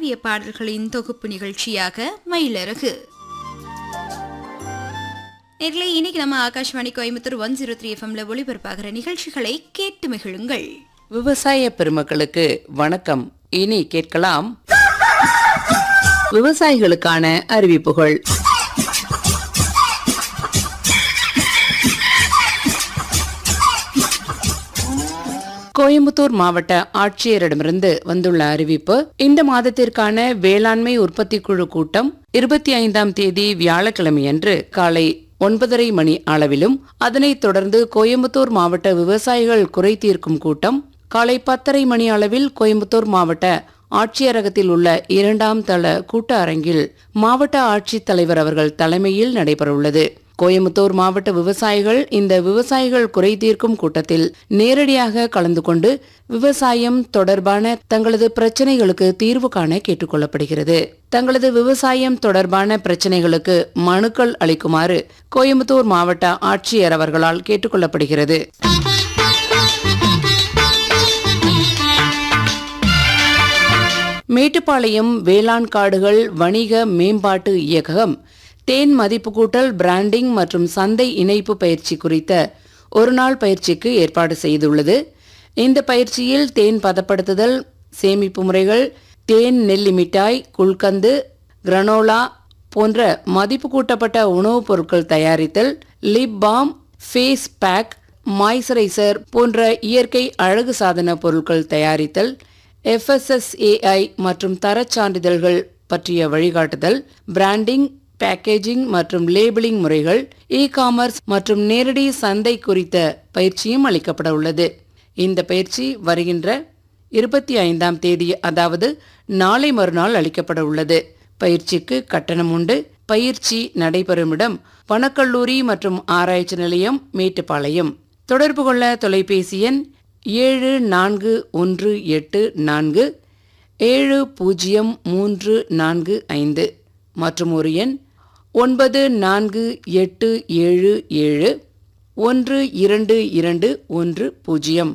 காவிய பாடல்களின் தொகுப்பு நிகழ்ச்சியாக மயிலரகு நேர்களை இன்னைக்கு நம்ம Akashvani Coimbatore one zero three எஃப்எம்ல ஒளிபரப்பாகிற நிகழ்ச்சிகளை கேட்டு மகிழுங்கள் விவசாய பெருமக்களுக்கு வணக்கம் இனி கேட்கலாம் விவசாயிகளுக்கான அறிவிப்புகள் கோயம்புத்தூர் மாவட்ட ஆட்சியரிடமிருந்து வந்துள்ள அறிவிப்பு இந்த மாதத்திற்கான வேளாண்மை உற்பத்தி குழு கூட்டம் இருபத்தி ஐந்தாம் தேதி வியாழக்கிழமையன்று காலை ஒன்பதரை மணி அளவிலும் அதனைத் தொடர்ந்து கோயம்புத்தூர் மாவட்ட விவசாயிகள் குறை தீர்க்கும் கூட்டம் காலை பத்தரை மணி அளவில் கோயம்புத்தூர் மாவட்ட ஆட்சியரகத்தில் உள்ள இரண்டாம் தள கூட்ட அரங்கில் மாவட்ட ஆட்சித் தலைவர் அவர்கள் தலைமையில் நடைபெறவுள்ளது கோயம்புத்தூர் மாவட்ட விவசாயிகள் இந்த விவசாயிகள் குறை தீர்க்கும் கூட்டத்தில் நேரடியாக கலந்து கொண்டு விவசாயம் தொடர்பான தங்களது பிரச்சனைகளுக்கு தீர்வு காண கேட்டுக்கொள்ளப்படுகிறது தங்களது விவசாயம் தொடர்பான பிரச்சனைகளுக்கு மனுக்கள் அளிக்குமாறு கோயம்புத்தூர் மாவட்ட ஆட்சியர் அவர்களால் கேட்டுக்கொள்ளப்படுகிறது மேட்டுப்பாளையம் வேளாண் காடுகள் வணிக மேம்பாட்டு இயக்ககம் தேன் மதிப்பு கூட்டல் பிராண்டிங் மற்றும் சந்தை இணைப்பு பயிற்சி குறித்த ஒருநாள் பயிற்சிக்கு ஏற்பாடு செய்துள்ளது இந்த பயிற்சியில் தேன் பதப்படுத்துதல் சேமிப்பு முறைகள் தேன் நெல்லி மிட்டாய் குல்கந்து கிரனோலா போன்ற மதிப்பு கூட்டப்பட்ட உணவுப் பொருட்கள் தயாரித்தல் lip balm face pack moisturiser போன்ற இயற்கை அழகு சாதன பொருட்கள் தயாரித்தல் எஃப்எஸ்எஸ்ஏஐ மற்றும் தரச் சான்றிதழ்கள் பற்றிய வழிகாட்டுதல் பிராண்டிங் பேக்கேஜிங் மற்றும் லேபிளிங் முறைகள் இ காமர்ஸ் மற்றும் நேரடி சந்தை குறித்த பயிற்சியும் அளிக்கப்பட உள்ளது இந்த பயிற்சி வருகின்ற இருபத்தி ஐந்தாம் தேதி அதாவது நாளை மறுநாள் அளிக்கப்பட உள்ளது பயிற்சிக்கு கட்டணம் உண்டு பயிற்சி நடைபெறும் இடம் வனக்கல்லூரி மற்றும் ஆராய்ச்சி நிலையம் மேட்டுப்பாளையம் தொடர்பு கொள்ள தொலைபேசி எண் ஏழு நான்கு ஒன்று எட்டு நான்கு ஏழு பூஜ்ஜியம் மூன்று நான்கு ஐந்து மற்றும் ஒரு எண் ஒன்பது நான்கு எட்டு ஏழு ஏழு ஒன்று இரண்டு இரண்டு ஒன்று பூஜ்ஜியம்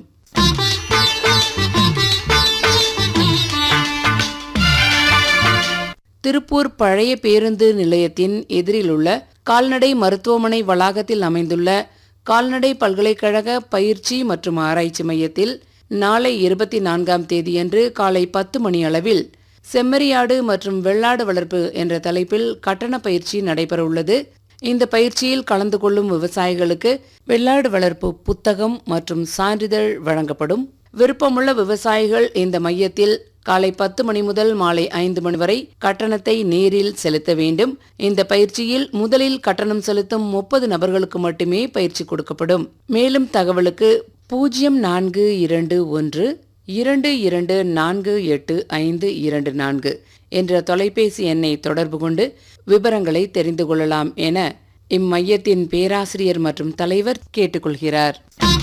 திருப்பூர் பழைய பேருந்து நிலையத்தின் எதிரில் உள்ள கால்நடை மருத்துவமனை வளாகத்தில் அமைந்துள்ள கால்நடை பல்கலைக்கழக பயிற்சி மற்றும் ஆராய்ச்சி மையத்தில் நாளை இருபத்தி நான்காம் தேதியன்று காலை பத்து மணி அளவில் செம்மறியாடு மற்றும் வெள்ளாடு வளர்ப்பு என்ற தலைப்பில் கட்டண பயிற்சி நடைபெறவுள்ளது இந்த பயிற்சியில் கலந்து கொள்ளும் விவசாயிகளுக்கு வெள்ளாடு வளர்ப்பு புத்தகம் மற்றும் சான்றிதழ் வழங்கப்படும் விருப்பமுள்ள விவசாயிகள் இந்த மையத்தில் காலை பத்து மணி முதல் மாலை ஐந்து மணி வரை கட்டணத்தை நேரில் செலுத்த வேண்டும் இந்த பயிற்சியில் முதலில் கட்டணம் செலுத்தும் முப்பது நபர்களுக்கு மட்டுமே பயிற்சி கொடுக்கப்படும் மேலும் தகவலுக்கு பூஜ்ஜியம் நான்கு இரண்டு ஒன்று இரண்டு இரண்டு நான்கு எட்டு ஐந்து இரண்டு நான்கு என்ற தொலைபேசி எண்ணை தொடர்பு கொண்டு விவரங்களை தெரிந்து கொள்ளலாம் என இம்மையத்தின் பேராசிரியர் மற்றும் தலைவர் கேட்டுக்கொள்கிறார்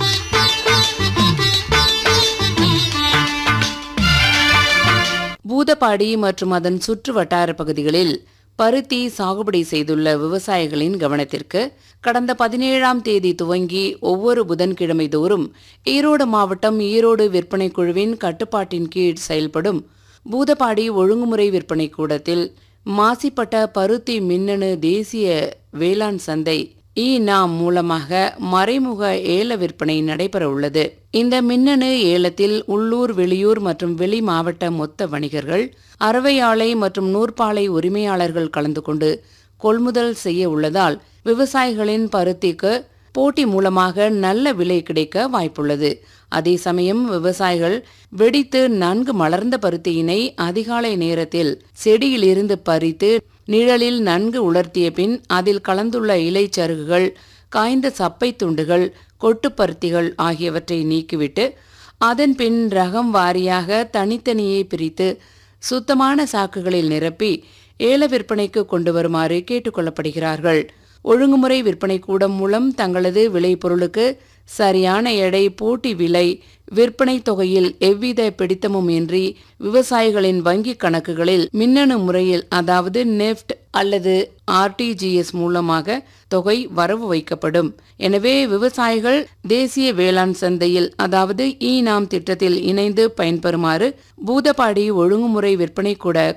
பூதப்பாடி மற்றும் அதன் சுற்று வட்டார பகுதிகளில் பருத்தி சாகுபடி செய்துள்ள விவசாயிகளின் கவனத்திற்கு கடந்த பதினேழாம் தேதி துவங்கி ஒவ்வொரு புதன்கிழமை தோறும் ஈரோடு மாவட்டம் ஈரோடு விற்பனை குழுவின் கட்டுப்பாட்டின் கீழ் செயல்படும் பூதப்பாடி ஒழுங்குமுறை விற்பனை கூடத்தில் மாசிப்பட்ட பருத்தி மின்னணு தேசிய வேளாண் சந்தை இ நாம் மூலமாக மறைமுக ஏல விற்பனை நடைபெற உள்ளது இந்த மின்னணு ஏலத்தில் உள்ளூர் வெளியூர் மற்றும் வெளி மாவட்ட மொத்த வணிகர்கள் அரவை ஆலை மற்றும் நூற்பாலை உரிமையாளர்கள் கலந்து கொண்டு கொள்முதல் செய்ய உள்ளதால் விவசாயிகளின் பருத்திக்கு போட்டி மூலமாக நல்ல விலை கிடைக்க வாய்ப்புள்ளது அதே சமயம் விவசாயிகள் வெடித்து நன்கு மலர்ந்த பருத்தியினை அதிகாலை நேரத்தில் செடியிலிருந்து பறித்து நிழலில் நன்கு உலர்த்திய பின் அதில் கலந்துள்ள இலைச்சருகுகள் காய்ந்த சப்பை துண்டுகள் கொட்டுப்பருத்திகள் ஆகியவற்றை நீக்கிவிட்டு அதன் பின் ரகம் வாரியாக தனித்தனியே பிரித்து சுத்தமான சாக்குகளில் நிரப்பி ஏல விற்பனைக்கு கொண்டு வருமாறு கேட்டுக்கொள்ளப்படுகிறார்கள் ஒழுங்குமுறை விற்பனை கூடம் மூலம் தங்களது விளைபொருளுக்கு சரியான எடை போட்டி விலை விற்பனை தொகையில் எவ்வித பிடித்தமும் இன்றி விவசாயிகளின் வங்கிக் கணக்குகளில் மின்னணு முறையில் அதாவது நெஃப்ட் அல்லது ஆர்டிஜிஎஸ் மூலமாக தொகை வரவு வைக்கப்படும் எனவே விவசாயிகள் தேசிய வேளாண் சந்தையில் அதாவது இ நாம் திட்டத்தில் இணைந்து பயன்பெறுமாறு பூதப்பாடி ஒழுங்குமுறை விற்பனை கூட